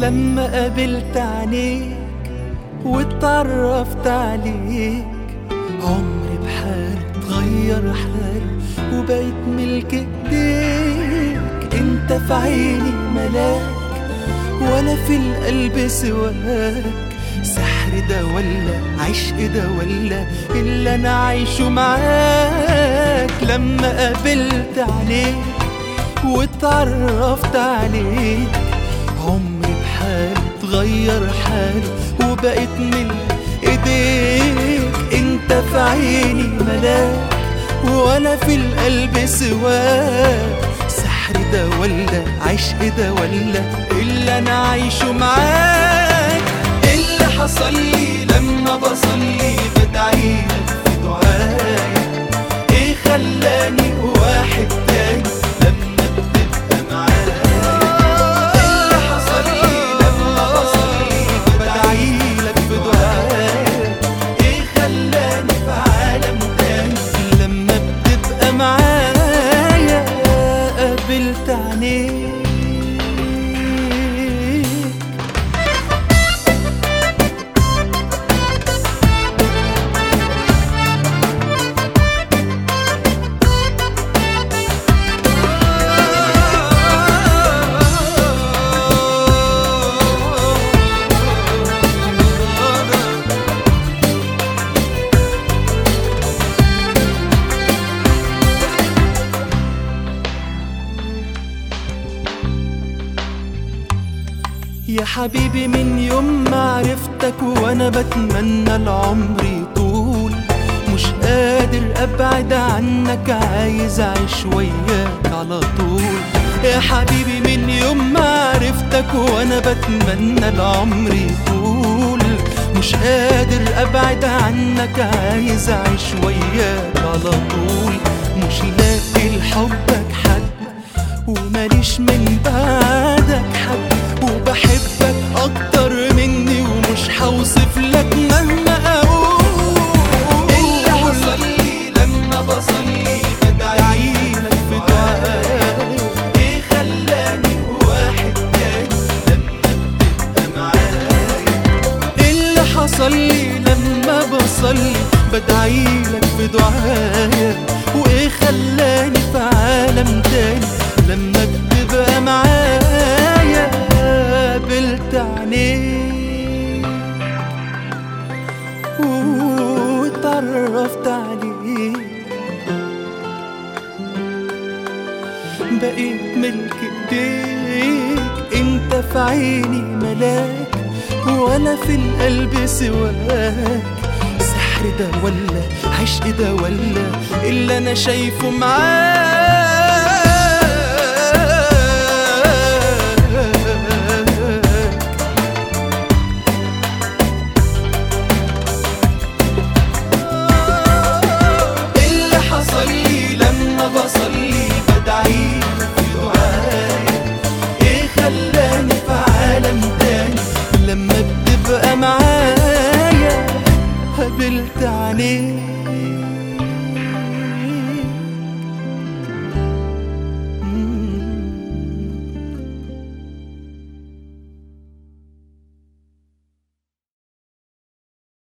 لما قابلت عينيك واتعرفت عليك عمري بحالي اتغير حالي وبقيت ملك ايديك انت في عيني ملاك ولا في القلب سواك سحر ده ولا عشق ده ولا اللي انا عايشه معاك لما قابلت عليك واتعرفت عليك عمري بحالي اتغير حالي وبقيت من ايديك انت في عيني ملاك وانا في القلب سواك سحر ده ولا عشق ده ولا اللي انا عايشه معاك اللي حصل لي لما بصلي بدعيلك في دعايا ايه خلاني واحد تاني لما بتبقى معايا اللي حصل لي لما بصلي بدعيلك في دعايا ايه خلاني في عالم تاني لما بتبقى معايا قابلت عينيك يا حبيبي من يوم ما عرفتك وانا بتمنى العمر يطول مش قادر ابعد عنك عايز اعيش وياك على طول يا حبيبي من يوم ما عرفتك وانا بتمنى العمر يطول مش قادر ابعد عنك عايز اعيش وياك على طول مش لاقي لحبك حد وماليش من بعدك حد وبحبك اكتر مني ومش هوصف لك مهما اقول اللي حصل لي لما بصلي بدعيلك في دعايا ايه خلاني واحد تاني لما بتبقى معايا اللي حصل لي لما بصلي بدعيلك في دعايا وايه خلاني في عالم تاني لما بتبقى معايا قابلت عينيك واتعرفت عليك بقيت ملك ايديك انت في عيني ملاك وانا في القلب سواك سحر ده ولا عشق ده ولا اللي انا شايفه معاك اللي حصل لي لما بصلي بدعيلك في دعايا ايه خلاني في عالم تاني لما بتبقى معايا قابلت عينيك